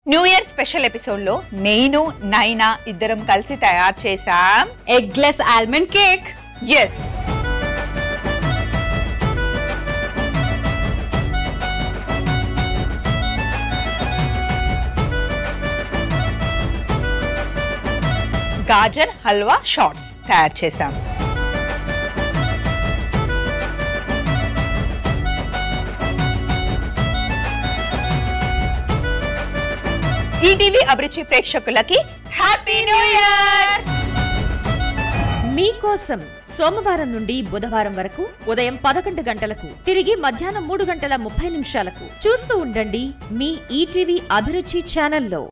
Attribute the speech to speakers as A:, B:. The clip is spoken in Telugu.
A: న్యూ ఇయర్ స్పెషల్ ఎపిసోడ్ లో నేను నైనా ఇద్దరం కలిసి తయారు చేశాం
B: ఎగ్లెస్ ఆల్మండ్ కేక్
A: ఎస్ గాజర్ హల్వా షార్ట్స్ తయారు చేశాం ఈటీవీ అభిరుచి ప్రేక్షకులకి హ్యాపీ న్యూ ఇయర్
C: మీకోసం సోమవారం నుండి బుధవారం వరకు ఉదయం పదకొండు గంటలకు తిరిగి మధ్యాహ్నం మూడు గంటల ముప్పై నిమిషాలకు చూస్తూ ఉండండి మీ ఈటీవీ అభిరుచి ఛానల్లో